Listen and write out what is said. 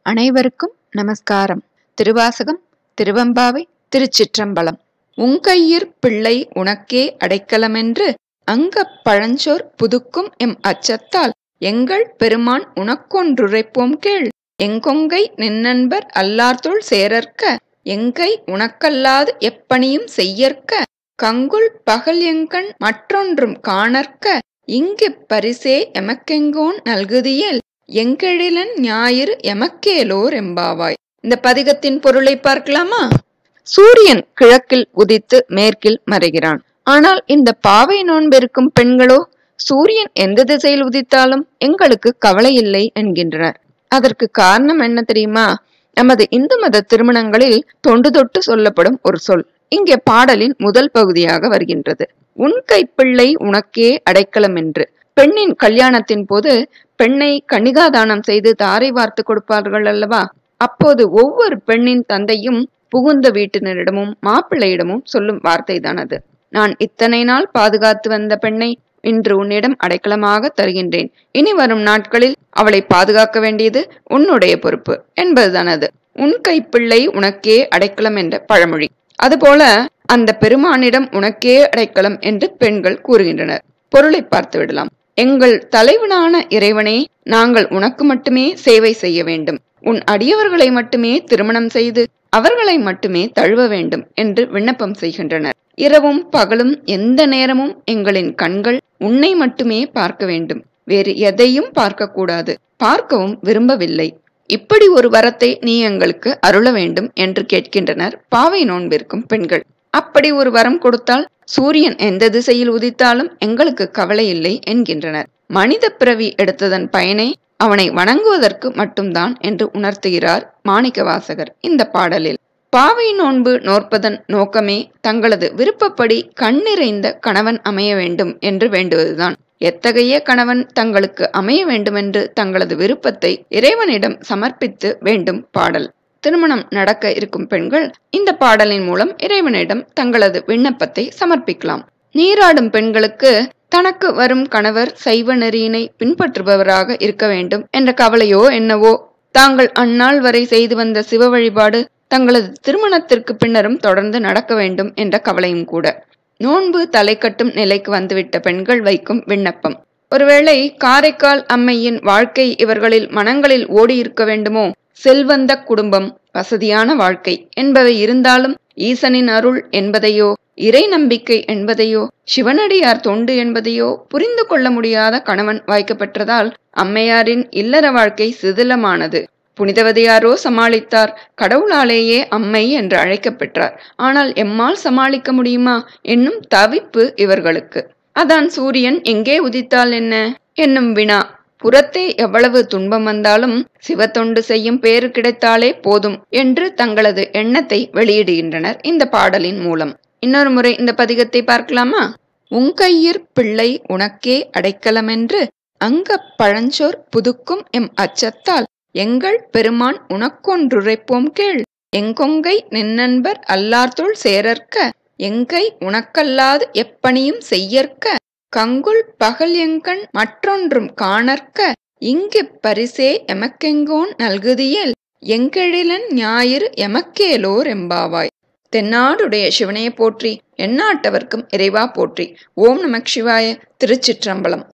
அனைவருக்கும் நமஸ்காரம் திருவாசகம் திருவம்பாவை திருச்சிற்றம்பலம் உங்கையிற் பிள்ளை உனக்கே அடைக்கலமென்று அங்கப் பழஞ்சோர் புதுக்கும் எம் அச்சத்தால் எங்கள் பெருமான் உனக்கொன்றுரைப்போம் கேள் எங்கொங்கை நின்னன்பர் அல்லார்தோள் சேரற்க எங்கை உனக்கல்லாது எப்பணியும் செய்யற்க கங்குல் பகல் எங்கண் மற்றொன்றும் காணற்க இங்குப் பரிசே எமக்கெங்கோன் நல்குதியேல் எங்கெழிலன் ஞாயிறு எமக்கேலோர் எம்பாவாய் இந்த பதிகத்தின் பொருளை பார்க்கலாமா சூரியன் கிழக்கில் உதித்து மேற்கில் மறைகிறான் ஆனால் இந்த பாவை நோன்பிருக்கும் பெண்களோ சூரியன் எந்த திசையில் உதித்தாலும் எங்களுக்கு கவலை இல்லை என்கின்றனர் அதற்கு காரணம் என்ன தெரியுமா நமது இந்து மத திருமணங்களில் தொண்டு தொட்டு சொல்லப்படும் ஒரு சொல் இங்கே பாடலின் முதல் பகுதியாக வருகின்றது உன் கைப்பிள்ளை உனக்கே அடைக்கலம் என்று பெண்ணின் கல்யாணத்தின் போது பெண்ணை கன்னிகாதானம் செய்து தாரை வார்த்து கொடுப்பார்கள் அல்லவா அப்போது ஒவ்வொரு பெண்ணின் தந்தையும் புகுந்த வீட்டினரிடமும் மாப்பிள்ளையிடமும் சொல்லும் வார்த்தை தான் அது நான் இத்தனை நாள் பாதுகாத்து வந்த பெண்ணை இன்று உன்னிடம் அடைக்கலமாக தருகின்றேன் இனி வரும் நாட்களில் அவளை பாதுகாக்க வேண்டியது உன்னுடைய பொறுப்பு என்பதுதான் அது உன் கைப்பிள்ளை உனக்கே அடைக்கலம் என்ற பழமொழி அதுபோல அந்த பெருமானிடம் உனக்கே அடைக்கலம் என்று பெண்கள் கூறுகின்றனர் பொருளை பார்த்து விடலாம் எங்கள் தலைவனான இறைவனே நாங்கள் உனக்கு மட்டுமே சேவை செய்ய வேண்டும் உன் அடியவர்களை மட்டுமே திருமணம் செய்து அவர்களை மட்டுமே தழுவ வேண்டும் என்று விண்ணப்பம் செய்கின்றனர் இரவும் பகலும் எந்த நேரமும் எங்களின் கண்கள் உன்னை மட்டுமே பார்க்க வேண்டும் வேறு எதையும் பார்க்க கூடாது பார்க்கவும் விரும்பவில்லை இப்படி ஒரு வரத்தை நீ எங்களுக்கு அருள வேண்டும் என்று கேட்கின்றனர் பாவை நோன்பிருக்கும் பெண்கள் அப்படி ஒரு வரம் கொடுத்தால் சூரியன் எந்த திசையில் உதித்தாலும் எங்களுக்கு கவலை இல்லை என்கின்றனர் மனித பிறவி எடுத்ததன் பயனை அவனை வணங்குவதற்கு மட்டும்தான் என்று உணர்த்துகிறார் மாணிக்கவாசகர் இந்த பாடலில் பாவை நோன்பு நோற்பதன் நோக்கமே தங்களது விருப்பப்படி கண்ணிறைந்த கணவன் அமைய வேண்டும் என்று வேண்டுவதுதான் எத்தகைய கணவன் தங்களுக்கு அமைய வேண்டுமென்று தங்களது விருப்பத்தை இறைவனிடம் சமர்ப்பித்து வேண்டும் பாடல் திருமணம் நடக்க இருக்கும் பெண்கள் இந்த பாடலின் மூலம் இறைவனிடம் தங்களது விண்ணப்பத்தை சமர்ப்பிக்கலாம் நீராடும் பெண்களுக்கு தனக்கு வரும் கணவர் சைவ நெறியினை பின்பற்றுபவராக இருக்க வேண்டும் என்ற கவலையோ என்னவோ தாங்கள் அந்நாள் வரை செய்து வந்த சிவ வழிபாடு தங்களது திருமணத்திற்கு பின்னரும் தொடர்ந்து நடக்க வேண்டும் என்ற கவலையும் கூட நோன்பு தலை கட்டும் நிலைக்கு வந்துவிட்ட பெண்கள் வைக்கும் விண்ணப்பம் ஒருவேளை காரைக்கால் அம்மையின் வாழ்க்கை இவர்களில் மனங்களில் ஓடியிருக்க வேண்டுமோ செல்வந்த குடும்பம் வசதியான வாழ்க்கை என்பவை இருந்தாலும் ஈசனின் அருள் என்பதையோ இறை நம்பிக்கை என்பதையோ சிவனடியார் தொண்டு என்பதையோ புரிந்து கொள்ள முடியாத கணவன் வாய்க்கப்பெற்றதால் அம்மையாரின் இல்லற வாழ்க்கை சிதிலமானது புனிதவதியாரோ சமாளித்தார் கடவுளாலேயே அம்மை என்று அழைக்கப்பெற்றார் ஆனால் எம்மால் சமாளிக்க முடியுமா என்னும் தவிப்பு இவர்களுக்கு அதான் சூரியன் எங்கே உதித்தால் என்ன என்னும் வினா புறத்தே எவ்வளவு துன்பம் வந்தாலும் சிவத்தொண்டு செய்யும் பேறு கிடைத்தாலே போதும் என்று தங்களது எண்ணத்தை வெளியிடுகின்றனர் இந்த பாடலின் மூலம் இன்னொரு முறை இந்த பதிகத்தை பார்க்கலாமா உங்கையிற் பிள்ளை உனக்கே அடைக்கலமென்று அங்கப் பழஞ்சோர் புதுக்கும் எம் அச்சத்தால் எங்கள் பெருமான் உனக்கொன்றுரைப்போம் கேள் எங்கொங்கை நின்னன்பர் அல்லார்தோள் சேரற்க எங்கை உனக்கல்லாது எப்பணியும் செய்யற்க கங்குல் பகல் எங்கண் மற்றொன்றும் காணற்க இங்கு பரிசே எமக்கெங்கோன் நல்குதியேல் எங்கெழிலன் ஞாயிறு எமக்கேலோர் எம்பாவாய் தென்னாடுடைய சிவனையை போற்றி எந்நாட்டவர்க்கும் இறைவா போற்றி ஓம் நமக் சிவாய திருச்சிற்றம்பலம்